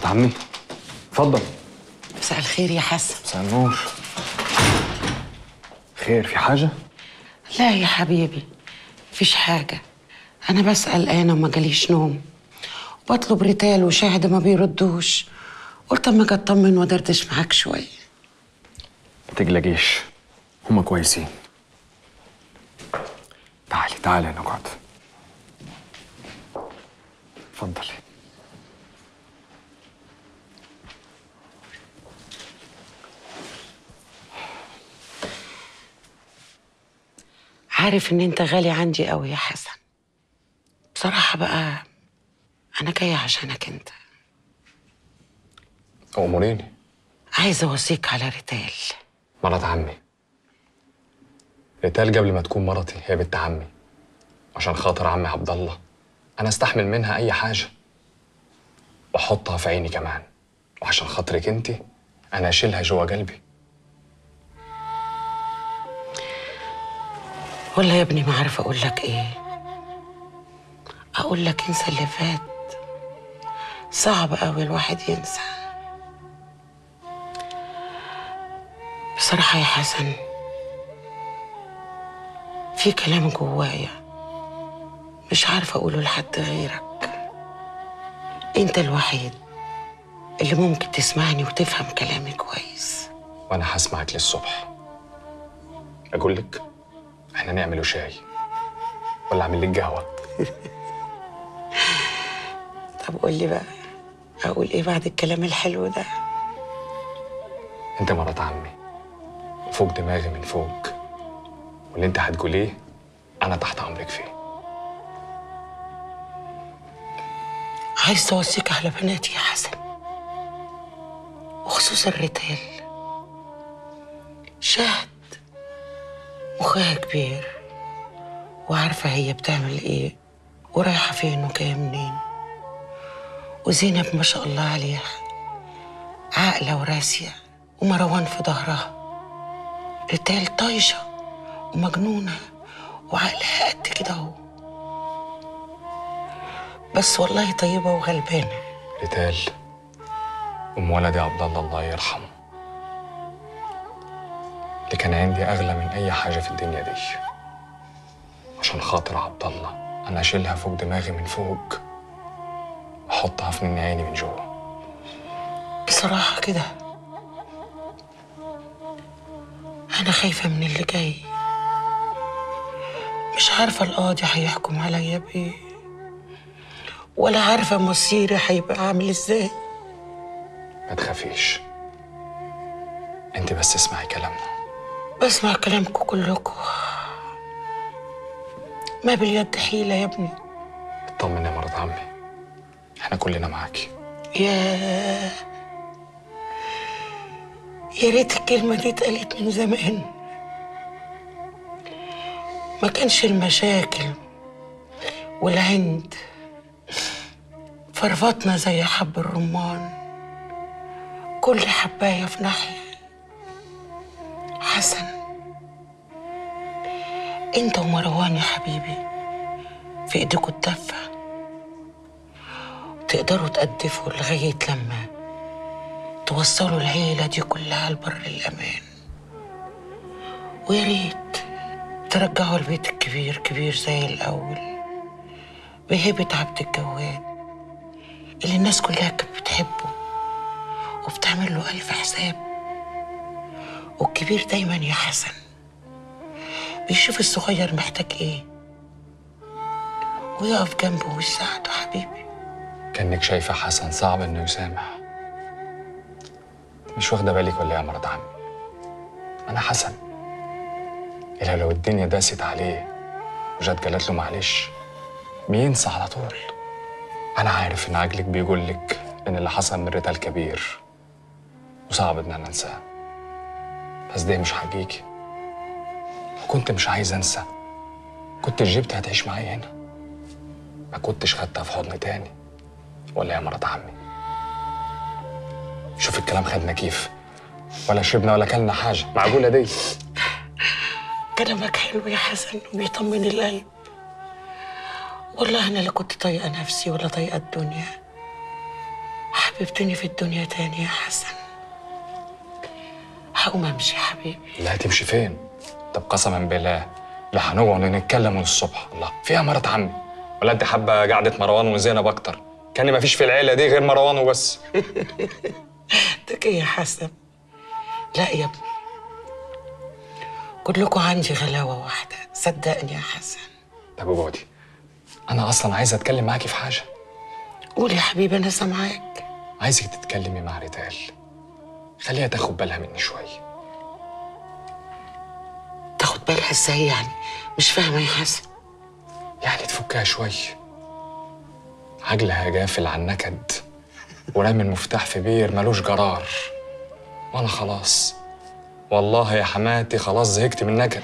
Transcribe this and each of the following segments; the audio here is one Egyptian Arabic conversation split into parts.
عمي اتفضل مساء الخير يا حسن مساء النور خير في حاجة؟ لا يا حبيبي مفيش حاجة أنا بسأل أنا وما جاليش نوم وبطلب ريتال وشاهد ما بيردوش قلت أما أجي أطمن وأدردش معاك شوية ما تقلقيش هما كويسين تعالي تعالي نقعد اتفضلي عارف إن أنت غالي عندي أوي يا حسن بصراحة بقى أنا جاية عشانك أنت أموريني عايزة أوصيك على ريتال مرات عمي ريتال قبل ما تكون مرتي هي بنت عمي عشان خاطر عمي عبد الله انا استحمل منها اي حاجه واحطها في عيني كمان وعشان خاطرك انت انا اشيلها جوا قلبي والله يا ابني ما عارفة أقول لك إيه أقول لك انسى اللي فات صعب أوي الواحد ينسى بصراحة يا حسن في كلام جوايا مش عارفة أقوله لحد غيرك أنت الوحيد اللي ممكن تسمعني وتفهم كلامي كويس وانا هسمعك للصبح اقول لك احنا نعمله شاي ولا اعمل لك قهوه طب قول لي بقى أقول إيه بعد الكلام الحلو ده انت مرات عمي فوق دماغي من فوق واللي انت هتقوليه انا تحت امرك فيه عايز اوصيك على بناتي يا حسن وخصوصا الريتال شهد مخها كبير وعارفة هي بتعمل ايه ورايحة فين وجاية منين وزينب ما شاء الله عليها عاقلة وراسية ومروان في ظهرها ريتال طايشة ومجنونة وعقلها قد كده اهو بس والله طيبة وغلبانة ريتال ام ولدي عبد الله الله يرحمه اللي كان عندي اغلى من اي حاجه في الدنيا دي عشان خاطر عبد الله انا اشيلها فوق دماغي من فوق واحطها في من عيني من جوه بصراحة كده أنا خايفة من اللي جاي مش عارفة القاضي هيحكم عليا بإيه ولا عارفة مصيري هيبقى عامل إزاي ما تخافيش انت بس اسمعي كلامنا بسمع كلامكم كلكم ما باليد حيلة يا ابني اطمني يا مرات عمي احنا كلنا معاكي يا يا ريت الكلمة دي اتقالت من زمان ما كانش المشاكل والعند فرفطنا زي حب الرمان كل حباية في ناحية حسن انت ومروان يا حبيبي في ايديكوا الدفة تقدروا تقدفوا لغاية لما توصلوا العيلة دي كلها لبر الأمان ويا ريت ترجعوا البيت الكبير كبير زي الأول بهبة عبد الجواد اللي الناس كلها كانت بتحبه وبتعمل له ألف حساب والكبير دايما يا حسن بيشوف الصغير محتاج ايه ويقف جنبه ويساعده حبيبي كانك شايفه حسن صعب انه يسامح مش واخده بالك ولا إيه يا مرات عمي انا حسن الا لو الدنيا داست عليه وجت قالت له معلش بينسى على طول انا عارف ان عقلك بيقول لك ان اللي حصل من ريتال كبير وصعب ان انا انساه بس ده مش حقيقي كنت مش عايز انسى كنت جبت هتعيش معايا هنا ما كنتش خدتها في حضن تاني ولا يا مرات عمي شوف الكلام خدنا كيف ولا شربنا ولا كلنا حاجة معقولة دي كلامك حلو يا حسن وبيطمن القلب والله انا لا كنت طايقه نفسي ولا طايقه الدنيا حبيبي حببتني في الدنيا تاني يا حسن هقوم امشي يا حبيبي لا تمشي فين طب قسما بالله لا هنقعد نتكلم من الصبح الله فيها مرات عمي ولا انت حابه قعده مروان وزينب اكتر كان ما فيش في العيله دي غير مروان وبس تكي يا حسن لا يا ابني كلكم عندي غلاوة واحدة صدقني يا حسن طب اقعدي انا اصلا عايز اتكلم معاكي في حاجه قول يا حبيبي انا سامعاك عايزك تتكلمي مع ريتال خليها تاخد بالها مني شويه تاخد بالها ازاي يعني مش فاهمة يا حسن يعني تفكها شويه عجلها جافل عن نكد ورامي المفتاح في بير ملوش جرار وانا خلاص والله يا حماتي خلاص زهقت من نكد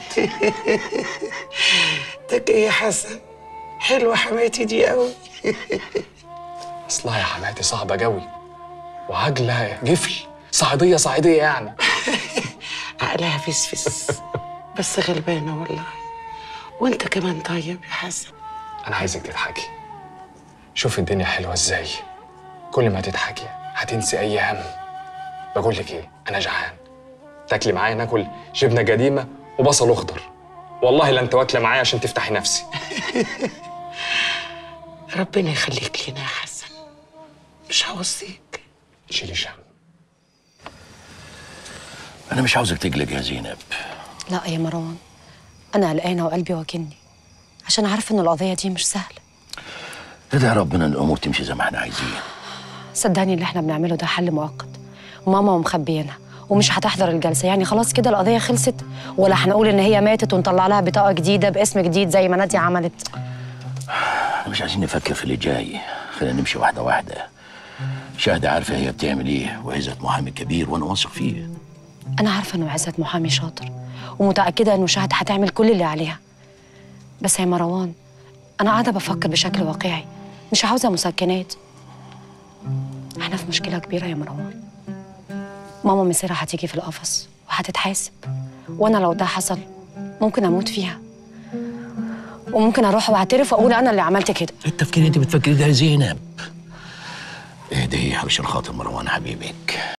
تكي يا حسن حلوة حماتي دي قوي اصلها يا حماتي صعبه قوي وعجلها جفل صعيديه صعيديه يعني عقلها فسفس بس غلبانة والله وانت كمان طيب يا حسن انا عايزك تضحكي شوف الدنيا حلوه ازاي كل ما تضحكي هتنسي اي هم بقول لك ايه انا جعان تاكلي معايا ناكل جبنه قديمه وبصل اخضر والله لا انت واكله معايا عشان تفتحي نفسي ربنا يخليك لينا يا حسن مش هوصيك شيلي شم أنا مش عاوزك تقلق يا زينب لا يا مروان أنا قلقانة وقلبي واكلني عشان عارفة إن القضية دي مش سهلة ادعي ربنا إن الأمور تمشي زي ما احنا عايزين صدقني اللي احنا بنعمله ده حل مؤقت ماما ومخبيينها ومش هتحضر الجلسة يعني خلاص كده القضية خلصت ولا هنقول إن هي ماتت ونطلع لها بطاقة جديدة باسم جديد زي ما نادية عملت احنا مش عايزين نفكر في اللي جاي خلينا نمشي واحدة واحدة شاهدة عارفة هي بتعمل إيه وعزت محامي كبير وأنا واثق فيه أنا عارفة إنه عزت محامي شاطر ومتأكدة إنه شهد هتعمل كل اللي عليها بس يا مروان أنا قاعدة بفكر بشكل واقعي مش عاوزة مسكنات احنا في مشكلة كبيرة يا مروان ماما مصيرها هتيجي في القفص وهتتحاسب وأنا لو ده حصل ممكن أموت فيها وممكن أروح وأعترف وأقول أنا اللي عملت كده إيه التفكير اللي أنت بتفكري ده يا زينب اهدي عشان خاطر مروان حبيبك